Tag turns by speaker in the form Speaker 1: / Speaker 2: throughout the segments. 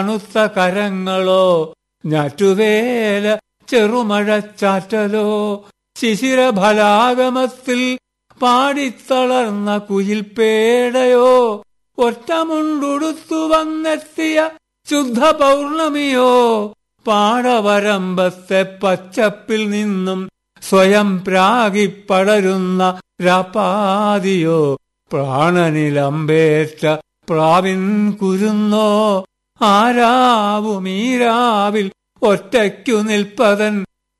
Speaker 1: തണുത്ത കരങ്ങളോ ഞാറ്റുവേല ചെറുമഴച്ചാറ്റലോ ശിശിരഫലാഗമത്തിൽ പാടിത്തളർന്ന കുയിൽപ്പേടയോ ഒറ്റമുണ്ടുടുത്തു വന്നെത്തിയ ശുദ്ധ പൗർണമിയോ പാടവരമ്പത്തെ പച്ചപ്പിൽ നിന്നും സ്വയം പ്രാഗിപ്പടരുന്ന രാപ്പാതിയോ പ്രാണനിലമ്പേറ്റ പ്രാവിൻ കുരുന്നോ ആരാവുമീരാവിൽ ഒറ്റയ്ക്കു നിൽപ്പതൻ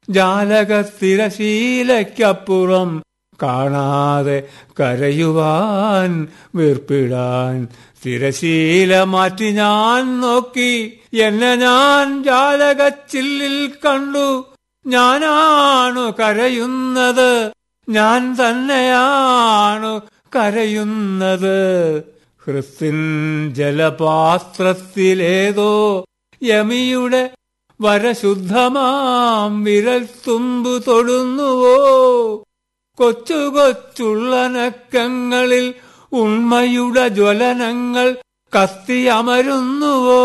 Speaker 1: ജാലകത്തിരശീലയ്ക്കപ്പുറം കാണാതെ കരയുവാൻ വീർപ്പിടാൻ തിരശീല മാറ്റി ഞാൻ നോക്കി എന്നെ ഞാൻ ജാലകച്ചില്ലിൽ കണ്ടു ഞാനാണു കരയുന്നത് ഞാൻ തന്നെയാണു കരയുന്നത് ഹൃത്തിൻ ജലപാത്രത്തിലേതോ യമിയുടെ വരശുദ്ധമാം വിരൽ തുമ്പു തൊടുന്നുവോ കൊച്ചു കൊച്ചുള്ള നക്കങ്ങളിൽ ഉണ്മയുടെ ജ്വലനങ്ങൾ കത്തിയമരുന്നുവോ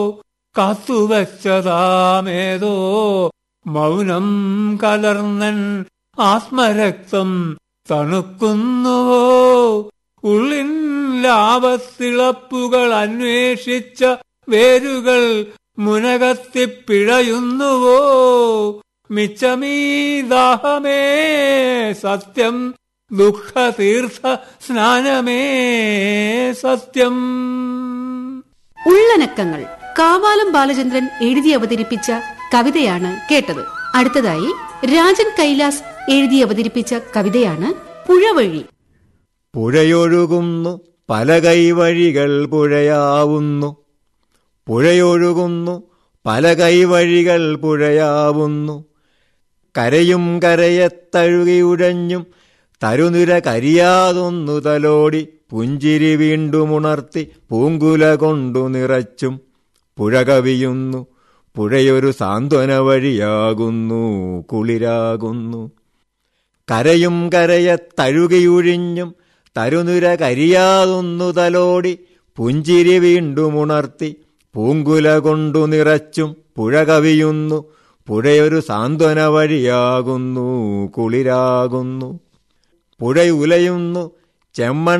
Speaker 1: കാത്തുവച്ചതാമേതോ മൗനം കലർന്നൻ ആത്മരക്തം തണുക്കുന്നുവോ ഉള്ളിൻ ലാഭത്തിളപ്പുകൾ അന്വേഷിച്ച വേരുകൾ മുനകത്തിപ്പിഴയുന്നുവോ മിച്ചമീ ദാഹമേ സത്യം ദുഃഖതീർത്ഥ സ്നാനമേ സത്യം
Speaker 2: ഉള്ളനക്കങ്ങൾ കാവാലം ബാലചന്ദ്രൻ എഴുതി അവതരിപ്പിച്ച കവിതയാണ് കേട്ടത് അടുത്തതായി രാജൻ കൈലാസ് എഴുതി അവതരിപ്പിച്ച കവിതയാണ് പുഴവഴി
Speaker 3: പുഴയൊഴുകുന്നു പല കൈവഴികൾ പുഴയാവുന്നു പുഴയൊഴുകുന്നു പല കൈവഴികൾ പുഴയാവുന്നു കരയും കരയത്തഴുകിയുഴഞ്ഞും തരുനിര കരിയാതൊന്നു തലോടി പുഞ്ചിരി വീണ്ടുമുണർത്തി പൂങ്കുല കൊണ്ടു നിറച്ചും പുഴ കവിയുന്നു പുഴയൊരു സാന്ത്വന വഴിയാകുന്നു കുളിരാകുന്നു കരയും കരയത്തഴുകിയുഴിഞ്ഞും തരുനിര കരിയാതൊന്നു തലോടി പുഞ്ചിരി വീണ്ടുമുണർത്തി പൂങ്കുല കൊണ്ടു നിറച്ചും പുഴ കവിയുന്നു പുഴയൊരു സാന്ത്വന വഴിയാകുന്നു കുളിരാകുന്നു പുഴയുലയുന്നു ചെമ്മൺ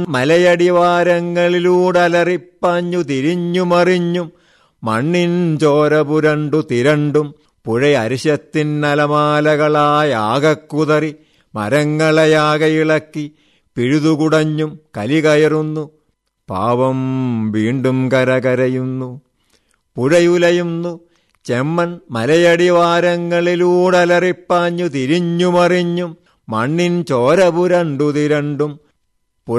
Speaker 3: മലയടിവാരങ്ങളിലൂടലറിപ്പാഞ്ഞു തിരിഞ്ഞുമറിഞ്ഞും മണ്ണിൻ ചോര പുരണ്ടു തിരണ്ടും പുഴ അരിശത്തിന്നലമാലകളായാകക്കുതറി മരങ്ങളെയാകെ ഇളക്കി പിഴുതുകുടഞ്ഞും കലി കയറുന്നു പാവം വീണ്ടും കരകരയുന്നു പുഴയുലയുന്നു ചെമ്മൺ മലയടിവാരങ്ങളിലൂടലറിപ്പാഞ്ഞു തിരിഞ്ഞുമറിഞ്ഞും മണ്ണിൻ ചോര പുരണ്ടു തിരണ്ടും പുഴ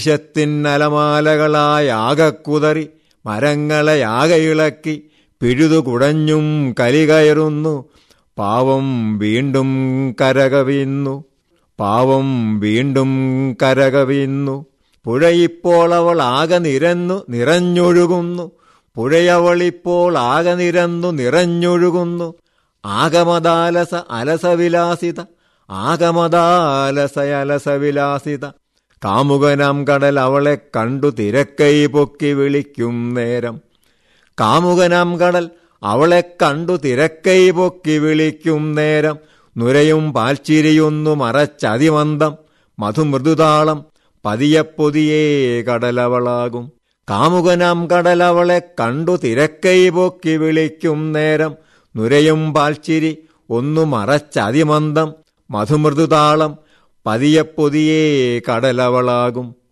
Speaker 3: അരിശത്തിന്നലമാലകളായാകക്കുതറി മരങ്ങളെയാകെ ഇളക്കി പിഴുതുകുടഞ്ഞും കലി കയറുന്നു പാവം വീണ്ടും കരകവിയുന്നു പാവം വീണ്ടും കരകവിയുന്നു പുഴയിപ്പോൾ അവൾ ആകെ നിരന്നു നിറഞ്ഞൊഴുകുന്നു പുഴയവളിപ്പോൾ ആകെ നിരന്നു നിറഞ്ഞൊഴുകുന്നു ആഗമദാലസ അലസവിലാസിത ആഗമദാലസ അലസവിലാസിത കാമുകനാം കടൽ അവളെ കണ്ടു തിരക്കൈ പൊക്കി വിളിക്കും നേരം കാമുകനാം കടൽ അവളെ കണ്ടു തിരക്കൈ പൊക്കി വിളിക്കും നേരം നുരയും പാൽച്ചിരിയൊന്നു മറച്ചതിമന്ദം മധുമൃദുതാളം പതിയപ്പൊതിയേ കടലവളാകും കാമുകനാം കടലവളെ കണ്ടു തിരക്കൈ പൊക്കി വിളിക്കും നേരം നുരയും പാൽച്ചിരി ഒന്നു മറച്ചതിമന്ദം മധുമൃദുതാളം പതിയപ്പൊതിയേ കടലവളാകും